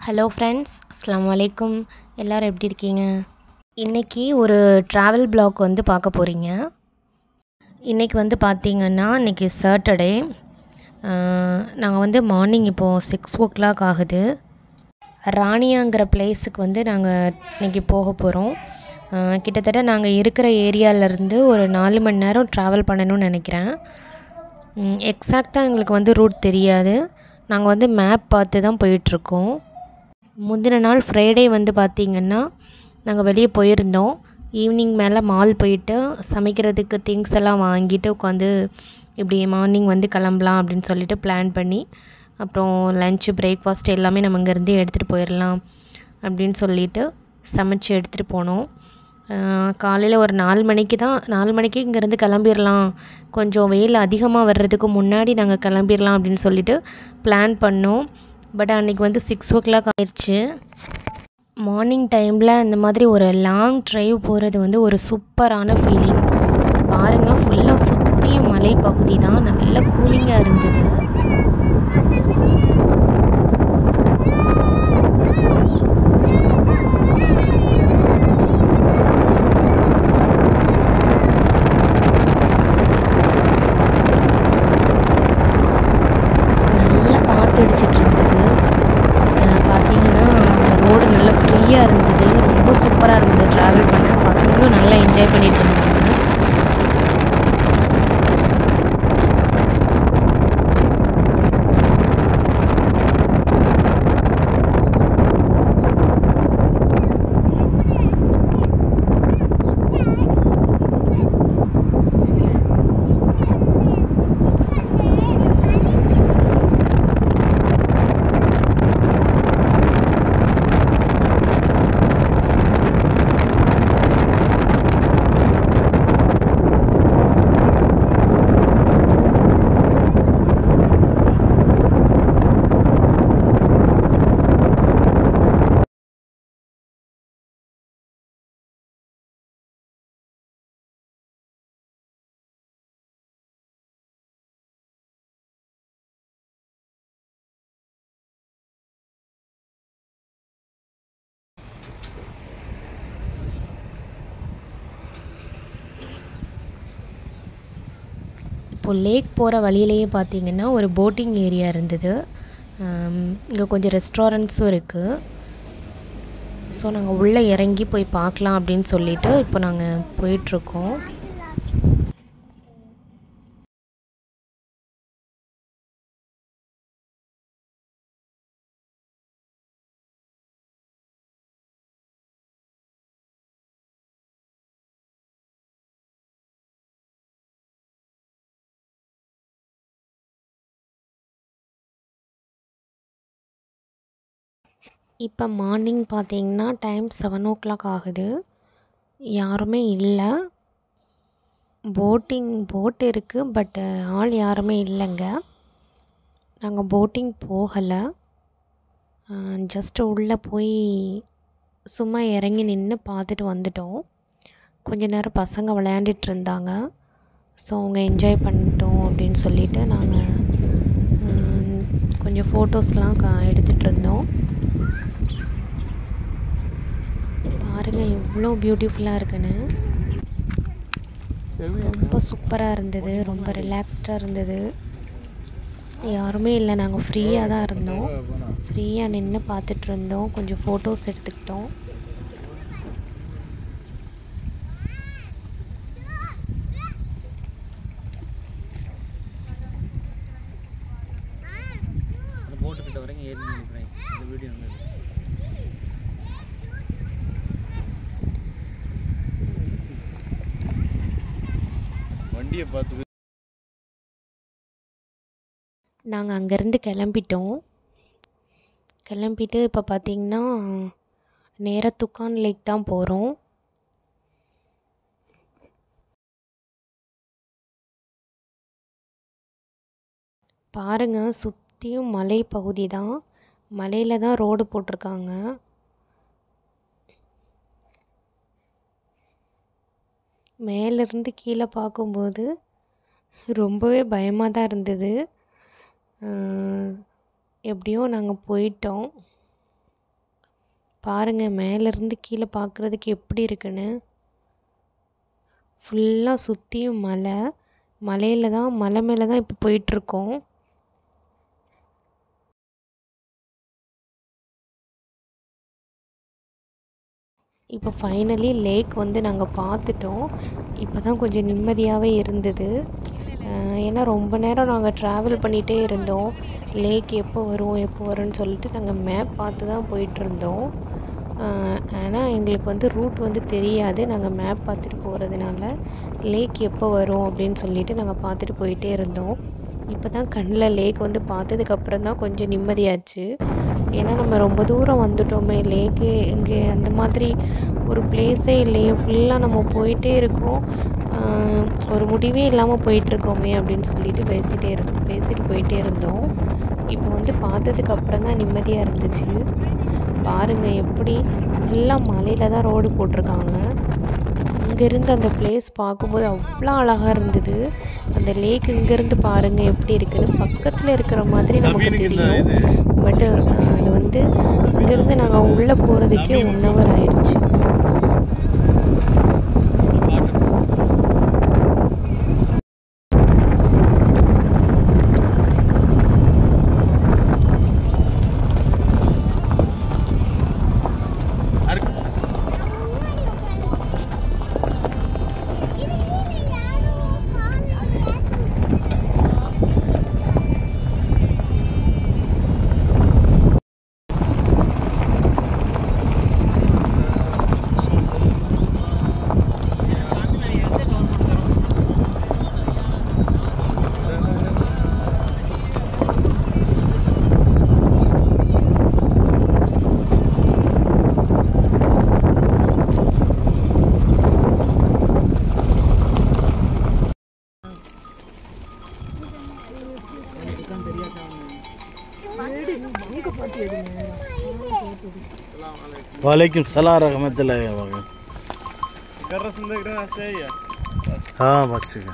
Hello friends அஸ்ஸலாமு அலைக்கும் எல்லோரும் எப்படி இருக்கீங்க இன்றைக்கி ஒரு ட்ராவல் பிளாக் வந்து பார்க்க போகிறீங்க இன்றைக்கி வந்து பார்த்தீங்கன்னா இன்றைக்கி சாட்டர்டே நாங்கள் வந்து மார்னிங் இப்போது சிக்ஸ் ஓ கிளாக் ஆகுது ராணியாங்கிற பிளேஸுக்கு வந்து நாங்கள் இன்றைக்கி போக போகிறோம் கிட்டத்தட்ட நாங்கள் இருக்கிற ஏரியாவிலேருந்து ஒரு நாலு மணி நேரம் ட்ராவல் பண்ணணும்னு நினைக்கிறேன் எக்ஸாக்டாக எங்களுக்கு வந்து ரூட் தெரியாது நாங்கள் வந்து மேப் பார்த்து தான் போயிட்டுருக்கோம் முந்தின நாள் ஃப்ரைடே வந்து பார்த்திங்கன்னா நாங்கள் வெளியே போயிருந்தோம் ஈவினிங் மேலே மால் போயிட்டு சமைக்கிறதுக்கு திங்ஸ் எல்லாம் வாங்கிட்டு உட்காந்து இப்படி மார்னிங் வந்து கிளம்பலாம் அப்படின்னு சொல்லிட்டு பிளான் பண்ணி அப்புறம் லன்ச்சு பிரேக்ஃபாஸ்ட் எல்லாமே நம்ம இங்கேருந்தே எடுத்துகிட்டு போயிடலாம் அப்படின்னு சொல்லிட்டு சமைச்சு எடுத்துகிட்டு போனோம் காலையில் ஒரு நாலு மணிக்கு தான் நாலு மணிக்கு இங்கேருந்து கிளம்பிடலாம் கொஞ்சம் வெயில் அதிகமாக வர்றதுக்கு முன்னாடி நாங்கள் கிளம்பிடலாம் அப்படின்னு சொல்லிட்டு பிளான் பண்ணோம் பட் அன்றைக்கி வந்து சிக்ஸ் ஓ கிளாக் ஆயிடுச்சு மார்னிங் டைமில் இந்த மாதிரி ஒரு லாங் ட்ரைவ் போகிறது வந்து ஒரு சூப்பரான ஃபீலிங் பாருங்கள் ஃபுல்லாக சுற்றியும் மலை பகுதி தான் நல்ல கூலிங்காக இருந்தது நல்லா காற்றடிச்சிட்டு இருந்தது பார்த்தீங்கன்னா ரோடு நல்லா ஃப்ரீயாக இருந்தது ரொம்ப சூப்பராக இருந்தது ட்ராவல் பண்ண பசங்களும் நல்லா என்ஜாய் பண்ணிகிட்டு இருந்தாங்க இப்போ லேக் போகிற வழியிலேயே பார்த்தீங்கன்னா ஒரு போட்டிங் ஏரியா இருந்தது இங்கே கொஞ்சம் ரெஸ்டாரண்ட்ஸும் இருக்குது ஸோ நாங்கள் உள்ளே இறங்கி போய் பார்க்கலாம் அப்படின்னு சொல்லிட்டு இப்போ நாங்கள் போயிட்டுருக்கோம் இப்போ மார்னிங் பார்த்தீங்கன்னா டைம் செவன் ஓ கிளாக் ஆகுது யாருமே இல்லை போட்டிங் போட் இருக்குது பட்டு ஆள் யாருமே இல்லைங்க நாங்கள் போட்டிங் போகலை ஜஸ்ட்டு உள்ளே போய் சும்மா இறங்கி நின்று பார்த்துட்டு வந்துட்டோம் கொஞ்ச நேரம் பசங்க விளையாண்டுட்டு இருந்தாங்க ஸோ அவங்க என்ஜாய் பண்ணிட்டோம் அப்படின்னு சொல்லிட்டு நாங்கள் கொஞ்சம் ஃபோட்டோஸ்லாம் கா எடுத்துகிட்டு இருந்தோம் பாருங்கள் எவ்வளோ பியூட்டிஃபுல்லாக இருக்குன்னு ரொம்ப சூப்பராக இருந்தது ரொம்ப ரிலாக்ஸ்டாக இருந்தது யாருமே இல்லை நாங்கள் ஃப்ரீயாக தான் இருந்தோம் ஃப்ரீயாக நின்று பார்த்துட்டு இருந்தோம் கொஞ்சம் ஃபோட்டோஸ் எடுத்துக்கிட்டோம் அந்த போட்டு கிட்ட வரைக்கும் ஏறி நினைக்கிறேன் இந்த வீடியோ வண்டியை பார்த்து நாங்கள் அங்கேருந்து கிளம்பிட்டோம் கிளம்பிட்டு இப்போ பார்த்தீங்கன்னா நேராக துக்கான் லேக் தான் போகிறோம் பாருங்கள் சுற்றியும் மலை பகுதி தான் மலையில் தான் ரோடு போட்டிருக்காங்க மேலேருந்து கீழே பார்க்கும்போது ரொம்பவே பயமாக தான் இருந்தது எப்படியோ நாங்கள் போயிட்டோம் பாருங்கள் மேலேருந்து கீழே பார்க்குறதுக்கு எப்படி இருக்குன்னு ஃபுல்லாக சுற்றியும் மலை மலையில் தான் மலை மேலே தான் இப்போ போயிட்டுருக்கோம் இப்போ ஃபைனலி லேக் வந்து நாங்கள் பார்த்துட்டோம் இப்போ தான் கொஞ்சம் நிம்மதியாகவே இருந்தது அஹ் ஏன்னா ரொம்ப நேரம் நாங்கள் ட்ராவல் பண்ணிகிட்டே இருந்தோம் லேக் எப்போ வரும் எப்போ வரும்னு சொல்லிட்டு நாங்கள் மேப் பார்த்து தான் போயிட்டுருந்தோம் ஆனால் எங்களுக்கு வந்து ரூட் வந்து தெரியாது நாங்கள் மேப் பார்த்துட்டு போகிறதுனால லேக் எப்போ வரும் அப்படின்னு சொல்லிட்டு நாங்கள் பார்த்துட்டு போயிட்டே இருந்தோம் இப்போ தான் கண்ணில் லேக் வந்து பார்த்ததுக்கப்புறம் தான் கொஞ்சம் நிம்மதியாச்சு ஏன்னா நம்ம ரொம்ப தூரம் வந்துட்டோமே லேக்கு இங்கே அந்த மாதிரி ஒரு பிளேஸே இல்லையே ஃபுல்லாக நம்ம போயிட்டே இருக்கோம் ஆஹ் ஒரு முடிவே இல்லாமல் போயிட்டுருக்கோமே அப்படின்னு சொல்லிட்டு பேசிகிட்டே இரு பேசிட்டு போயிட்டே இருந்தோம் இப்போ வந்து பார்த்ததுக்கு அப்புறம் தான் நிம்மதியாக இருந்துச்சு பாருங்கள் எப்படி ஃபுல்லாக மலையில் தான் ரோடு போட்டிருக்காங்க இங்கேருந்து அந்த பிளேஸ் பார்க்கும்போது அவ்வளோ அழகாக இருந்தது அந்த லேக் இங்கேருந்து பாருங்கள் எப்படி இருக்குன்னு பக்கத்தில் இருக்கிற மாதிரி நமக்கு தெரியும் பட் அது வந்து இங்கேருந்து நாங்கள் உள்ளே போகிறதுக்கே ஒன் ஹவர் ஆயிடுச்சு वालेकुम सलाम रहमतुल्लाहि वबरकातुह جرس من ذاك السيئة हाँ बस ठीक है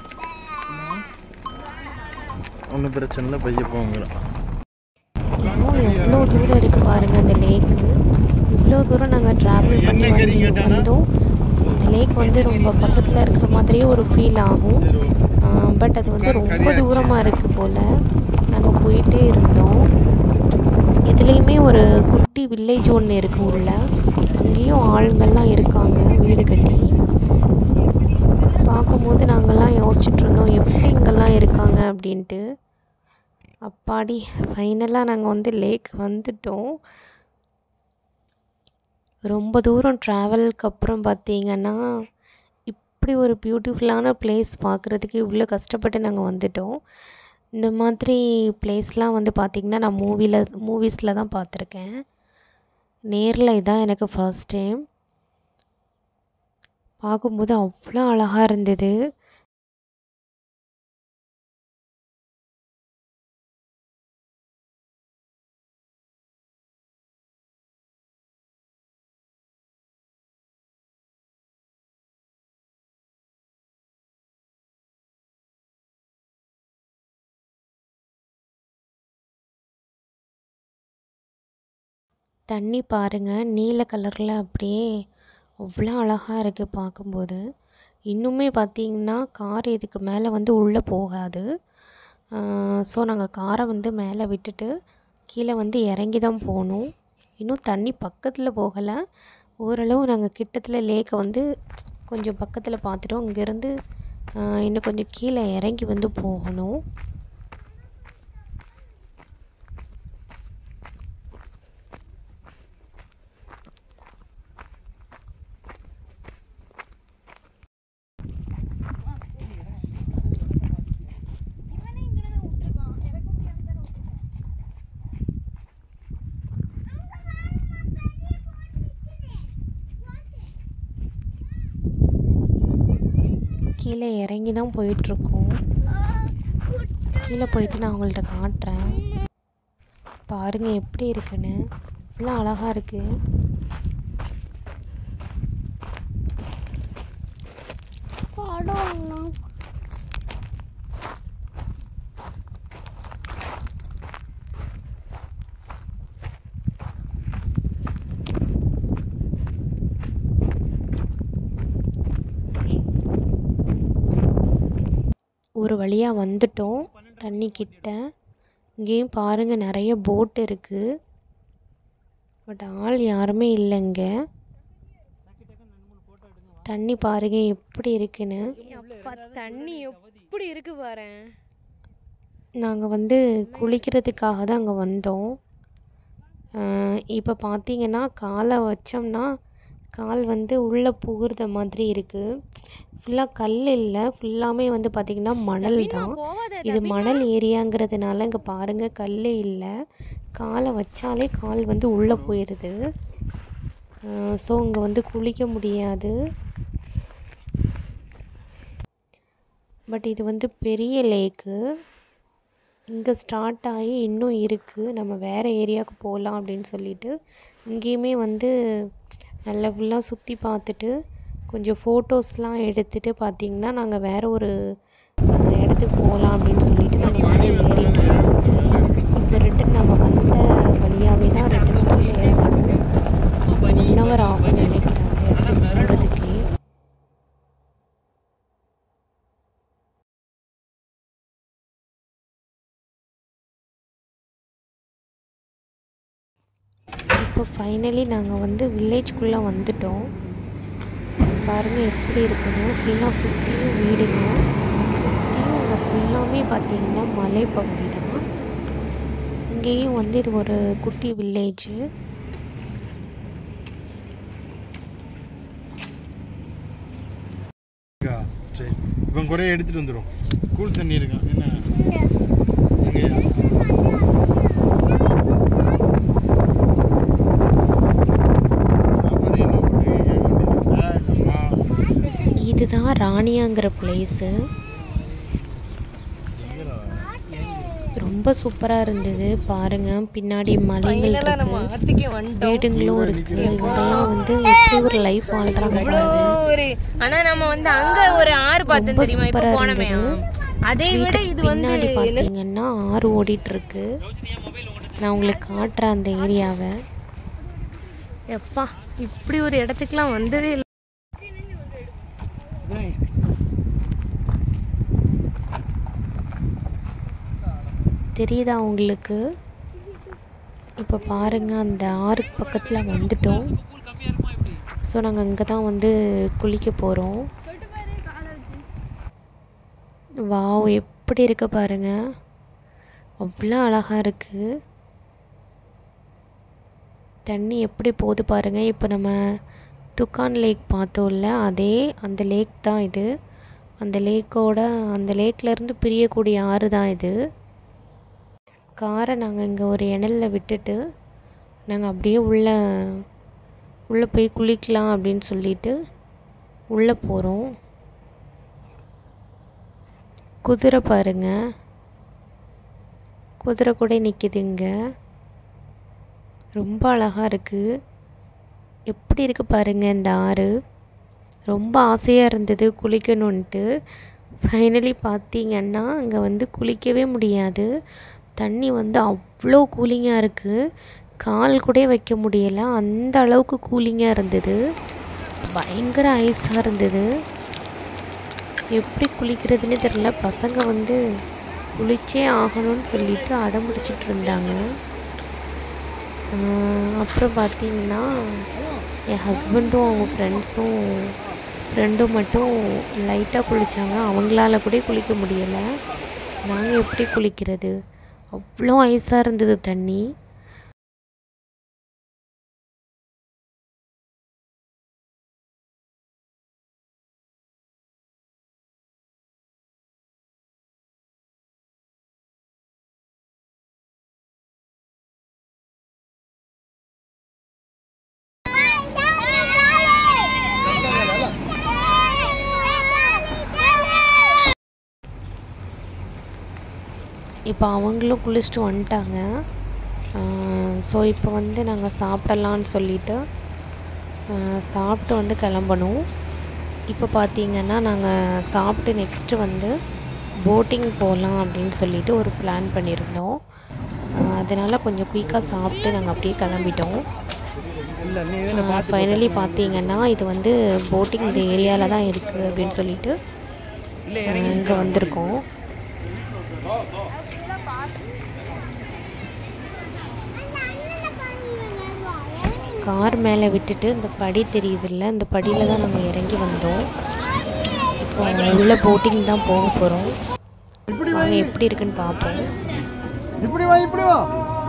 ஒன்றும் பிரச்சனை இல்லை பைய போங்கிறோம் இன்னும் எவ்வளோ தூரம் இருக்குது பாருங்கள் அந்த லேக்கு இவ்வளோ தூரம் நாங்கள் ட்ராவல் பண்ணி வந்து வந்தோம் இந்த லேக் வந்து ரொம்ப பக்கத்தில் இருக்கிற மாதிரியே ஒரு ஃபீல் ஆகும் பட் அது வந்து ரொம்ப தூரமாக இருக்குது போல் நாங்கள் போயிட்டே இருந்தோம் இதுலேயுமே ஒரு குட்டி வில்லேஜ் ஒன்று இருக்குது உள்ள அங்கேயும் ஆளுங்கள்லாம் இருக்காங்க வீடு கட்டி பார்க்கும்போது நாங்கள்லாம் யோசிச்சுட்டு இருந்தோம் எப்படி இங்கெல்லாம் இருக்காங்க அப்படின்ட்டு அப்பாடி ஃபைனலாக நாங்கள் வந்து லேக் வந்துட்டோம் ரொம்ப தூரம் ட்ராவலுக்கு அப்புறம் பார்த்தீங்கன்னா இப்படி ஒரு பியூட்டிஃபுல்லான பிளேஸ் பார்க்குறதுக்கு இவ்வளோ கஷ்டப்பட்டு நாங்கள் வந்துட்டோம் இந்த மாதிரி பிளேஸ்லாம் வந்து பார்த்திங்கன்னா நான் மூவியில் மூவிஸில் தான் பார்த்துருக்கேன் நேரில் இதான் எனக்கு ஃபர்ஸ்ட் டைம் பார்க்கும்போது அவ்வளோ அழகாக இருந்தது தண்ணி பாருங்கள் நீல கலரில் அப்படியே அவ்வளோ அழகாக இருக்குது பார்க்கும்போது இன்னுமே பார்த்தீங்கன்னா கார் இதுக்கு மேலே வந்து உள்ளே போகாது ஸோ நாங்கள் காரை வந்து மேலே விட்டுட்டு கீழே வந்து இறங்கி தான் போகணும் இன்னும் தண்ணி பக்கத்தில் போகலை ஓரளவு நாங்கள் கிட்டத்தில் லேக்கை வந்து கொஞ்சம் பக்கத்தில் பார்த்துட்டோம் இங்கேருந்து இன்னும் கொஞ்சம் கீழே இறங்கி வந்து போகணும் கீழே இறங்கி தான் போயிட்டுருக்கோம் கீழே போயிட்டு நான் உங்கள்கிட்ட காட்டுறேன் பாருங்கள் எப்படி இருக்குன்னு இவ்வளோ அழகாக இருக்குது ஒரு வழியாக வந்துட்டோம் தண்ணி கிட்ட இங்கேயும் பாருங்கள் நிறைய போட் இருக்குது பட் ஆள் யாருமே இல்லைங்க தண்ணி பாருங்க எப்படி இருக்குன்னு அப்பா தண்ணி எப்படி இருக்கு பாரு நாங்கள் வந்து குளிக்கிறதுக்காக தான் அங்கே வந்தோம் இப்போ பார்த்தீங்கன்னா காலை வச்சோம்னா கால் வந்து உள்ளே புகுறத மாதிரி இருக்குது ஃபுல்லாக கல் இல்லை ஃபுல்லாமே வந்து பார்த்திங்கன்னா மணல் தான் இது மணல் ஏரியாங்கிறதுனால இங்கே பாருங்கள் கல்லே இல்லை காலை வச்சாலே கால் வந்து உள்ளே போயிடுது ஸோ இங்கே வந்து குளிக்க முடியாது பட் இது வந்து பெரிய லேக்கு இங்கே ஸ்டார்ட் ஆகி இன்னும் இருக்குது நம்ம வேறு ஏரியாவுக்கு போகலாம் அப்படின்னு சொல்லிட்டு இங்கேயுமே வந்து நல்லா ஃபுல்லாக சுற்றி பார்த்துட்டு கொஞ்சம் ஃபோட்டோஸ்லாம் எடுத்துகிட்டு பார்த்திங்கன்னா நாங்கள் வேறு ஒரு அஹ், இடத்துக்கு போகலாம் அப்படின்னு சொல்லிட்டு நாங்கள் மேலே ஏறிட்டோம் இப்போ ரிட்டன் நாங்கள் வந்த வழியாகவே தான் ரிட்டன் கீழே ஏறணும் ஒன் ஹவர் ஆகும்னு நினைக்கிறேன் அந்த இடத்துக்கு போகிறதுக்கே இப்போ ஃபைனலி நாங்கள் வந்து வில்லேஜ்குள்ளே வந்துட்டோம் பாருங்கள் எப்படி இருக்குன்னு ஃபுல்லாக சுற்றியும் வீடுங்க சுற்றியும் அங்கே ஃபுல்லாமே பார்த்தீங்கன்னா மலைப்பகுதி தான் இங்கேயும் வந்து இது ஒரு குட்டி வில்லேஜு சரி இப்போ குறைய எடுத்துட்டு வந்துடும் கூல் தண்ணி இருக்கான் என்ன எங்கேயா சாப்பாடு என்ன போட்டு கேட்க வேண்டியது அம்மா இதுதான் ராணியாங்கிற பிளேஸு ரொம்ப சூப்பராக இருந்தது பாருங்க பின்னாடி மலைகள் நம்ம இருக்கு ஆத்துக்கே வந்துட்டோம் வீடுங்களும் இருக்கு இவங்கெல்லாம் வந்து எப்படி ஒரு லைஃப் வாழ்றாங்க இவ்வளோ பாருங்க ஒரு ஆனா நம்ம வந்து அங்க ஒரு ஆறு பார்த்தோம் ரொம்ப தெரியுமா இப்போ சூப்பரா போனமே இருந்தது. அதை விட வீட்டுக்கு இது வந்து பின்னாடி பார்த்தீங்கன்னா ஆறு ஓடிட்டு இருக்கு நான் உங்களுக்கு காட்டுறேன் அந்த ஏரியாவை எப்பா இப்படி ஒரு இடத்துக்குலாம் வந்ததே இல்லை தெரியுதா உங்களுக்கு இப்போ பாருங்க அந்த ஆறுக்கு பக்கத்தில் வந்துட்டோம் ஸோ நாங்கள் அங்கே தான் வந்து குளிக்க போகிறோம் வாவ் எப்படி இருக்கு பாருங்க அவ்வளோ அழகாக இருக்குது தண்ணி எப்படி போகுது பாருங்க இப்போ நம்ம துக்கான் லேக் பார்த்தோம்ல அதே அந்த லேக் தான் இது அந்த லேக்கோட அந்த லேக்லேருந்து பிரியக்கூடிய ஆறு தான் இது காரை நாங்கள் இங்கே ஒரு இணலில் விட்டுட்டு நாங்கள் அப்படியே உள்ள உள்ளே போய் குளிக்கலாம் அப்படின்னு சொல்லிட்டு உள்ளே போகிறோம் குதிரை பாருங்க குதிரை கூட நிற்கிது இங்கே ரொம்ப அழகாக இருக்குது எப்படி இருக்குது பாருங்க இந்த ஆறு ரொம்ப ஆசையாக இருந்தது குளிக்கணுன்ட்டு ஃபைனலி பார்த்தீங்கன்னா அங்கே வந்து குளிக்கவே முடியாது தண்ணி வந்து அவ்வளோ கூலிங்காக இருக்குது கால் கூட வைக்க முடியலை அந்த அளவுக்கு கூலிங்காக இருந்தது பயங்கர ஐஸாக இருந்தது எப்படி குளிக்கிறதுன்னு தெரில பசங்க வந்து குளிச்சே ஆகணும்னு சொல்லிட்டு அடம் பிடிச்சிட்டு இருந்தாங்க ஆஹ் அப்புறம் பார்த்தீங்கன்னா என் ஹஸ்பண்டும் அவங்க ஃப்ரெண்ட்ஸும் ஃப்ரெண்டும் மட்டும் லைட்டாக குளித்தாங்க அவங்களால கூட குளிக்க முடியலை நாங்கள் எப்படி குளிக்கிறது அவ்வளோ ஐஸாக இருந்தது தண்ணி இப்போ அவங்களும் குளிச்சுட்டு வந்துட்டாங்க ஸோ இப்போ வந்து நாங்கள் சாப்பிடலான்னு சொல்லிட்டு ஆஹ் சாப்பிட்டு வந்து கிளம்பணும் இப்போ பார்த்தீங்கன்னா நாங்கள் சாப்பிட்டு நெக்ஸ்ட்டு வந்து போட்டிங் போகலாம் அப்படின்னு சொல்லிட்டு ஒரு பிளான் பண்ணியிருந்தோம் ஆஹ் அதனால் கொஞ்சம் குயிக்காக சாப்பிட்டு நாங்கள் அப்படியே கிளம்பிட்டோம் இல்ல நீ ஃபைனலி பார்த்தீங்கன்னா இது வந்து போட்டிங் இந்த ஏரியாவில் தான் இருக்குது அப்படின்னு சொல்லிட்டு இல்ல இங்கே வந்திருக்கோம் கார் மேலே விட்டுட்டு இந்த படி தெரியுதுல்ல இந்த படியில் தான் நாங்கள் இறங்கி வந்தோம் இப்போ உள்ள போட்டிங் தான் போக போகிறோம் வாங்க எப்படி இருக்குன்னு பார்ப்போம் இப்படி வா இப்படி வா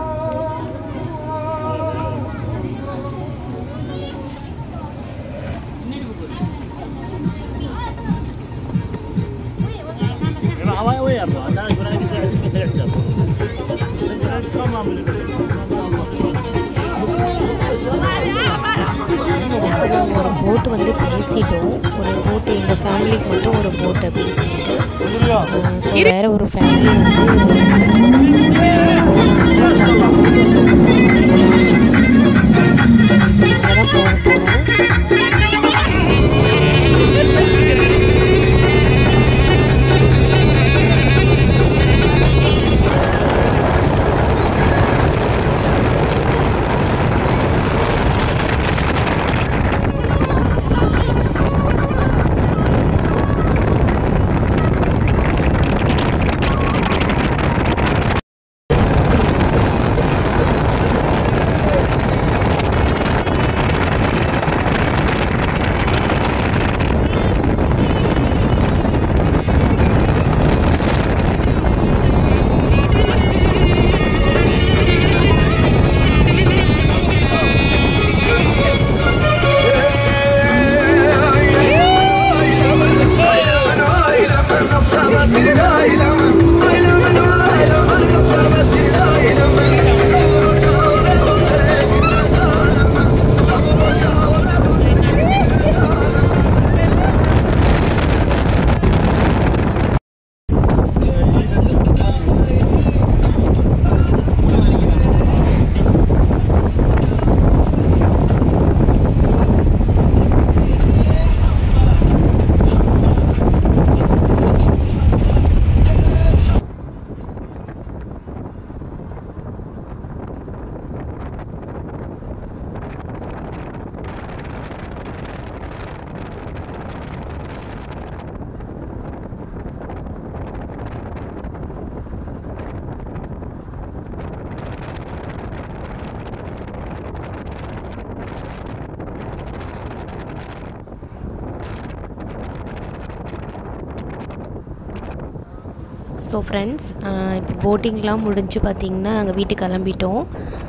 நாங்கள் ஒரு போட்டு வந்து பேசிட்டோம் ஒரு போட்டு எங்கள் ஃபேமிலிக்கு மட்டும் ஒரு போட் அப்படின்னு சொல்லிட்டு ஸோ வேற ஒரு ஃபேமிலி வந்து அதான் போக போகிறோம் ஸோ ஃப்ரெண்ட்ஸ் இப்போ போட்டிங்லாம் முடிஞ்சு பார்த்தீங்கன்னா நாங்கள் வீட்டுக்கு கிளம்பிட்டோம்